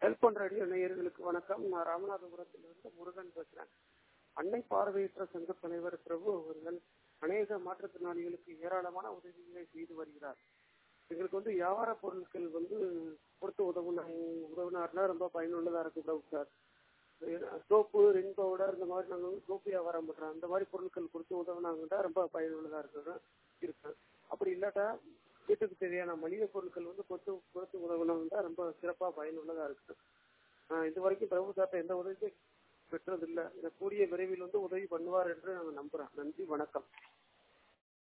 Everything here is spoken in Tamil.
ஹெல்ப் பண்ற ரேடியோ நேயர்களுக்கு வணக்கம் நான் ராமநாதபுரத்திலிருந்து முருகன் பேசுறேன் அன்னை பார்வையற்ற சங்க தலைவர் பிரபு அவர்கள் அநேக மாற்றுத்திறனாளிகளுக்கு ஏராளமான உதவிகளை செய்து வருகிறார் எங்களுக்கு வந்து வியாபார பொருட்கள் வந்து கொடுத்து உதவுனா உதவினார்னா ரொம்ப பயனுள்ளதா இருக்கு Prabhu sir soap Rin powder இந்த மாதிரி நாங்கள் வந்து சோப்பு வியாபாரம் பண்றோம் அந்த மாதிரி பொருட்கள் கொடுத்து உதவுனாங்கன்னா ரொம்ப பயனுள்ளதா இருக்குது இருக்கு அப்படி இல்லாட்டா வீட்டுக்கு தேவையான மளிகை பொருட்கள் வந்து கொடுத்து கொடுத்து உதவுனாங்கன்னா ரொம்ப சிறப்பா பயனுள்ளதா இருக்குது ஆஹ் இது வரைக்கும் பிரபு சார்ட்ட எந்த உதவியும் பெற்றதில்லை கூடிய விரைவில் வந்து உதவி பண்ணுவார் என்று நாங்கள் நம்புறோம் நன்றி வணக்கம்